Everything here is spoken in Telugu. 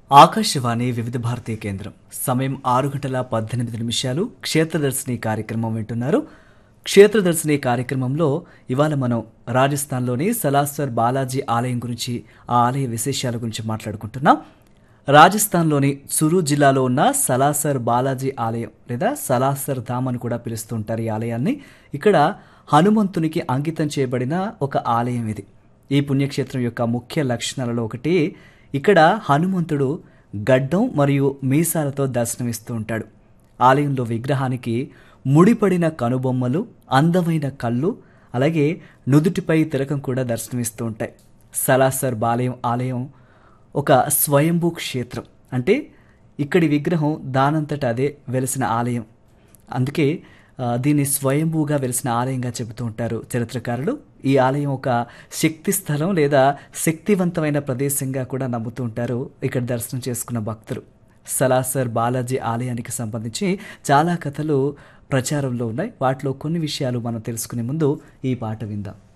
ఆకాశవాణి వివిధ భారతీయ కేంద్రం సమయం ఆరు గంటల పద్దెనిమిది నిమిషాలు క్షేత్రదర్శిని కార్యక్రమం వింటున్నారు క్షేత్రదర్శిని కార్యక్రమంలో ఇవాళ మనం రాజస్థాన్లోని సలాసర్ బాలాజీ ఆలయం గురించి ఆ ఆలయ విశేషాల గురించి మాట్లాడుకుంటున్నాం రాజస్థాన్లోని సురు జిల్లాలో ఉన్న సలాసర్ బాలాజీ ఆలయం లేదా సలాసర్ ధామ్ అని కూడా పిలుస్తుంటారు ఈ ఆలయాన్ని ఇక్కడ హనుమంతునికి అంకితం చేయబడిన ఒక ఆలయం ఇది ఈ పుణ్యక్షేత్రం యొక్క ముఖ్య లక్షణాలలో ఒకటి ఇక్కడ హనుమంతుడు గడ్డం మరియు మీసాలతో దర్శనమిస్తూ ఉంటాడు ఆలయంలో విగ్రహానికి ముడిపడిన కనుబొమ్మలు అందమైన కళ్ళు అలాగే నుదుటిపై తిలకం కూడా దర్శనమిస్తూ ఉంటాయి సలాసర్ బాలయం ఆలయం ఒక స్వయంభూ క్షేత్రం అంటే ఇక్కడి విగ్రహం దానంతట అదే వెలిసిన ఆలయం అందుకే ఆ, దీన్ని స్వయంభూగా వెలిసిన ఆలయంగా చెబుతూ ఉంటారు చరిత్రకారులు ఈ ఆలయం ఒక శక్తి స్థలం లేదా శక్తివంతమైన ప్రదేశంగా కూడా నమ్ముతూ ఉంటారు ఇక్కడ దర్శనం చేసుకున్న భక్తులు సలాసర్ బాలాజీ ఆలయానికి సంబంధించి చాలా కథలు ప్రచారంలో ఉన్నాయి వాటిలో కొన్ని విషయాలు మనం తెలుసుకునే ముందు ఈ పాట విందాం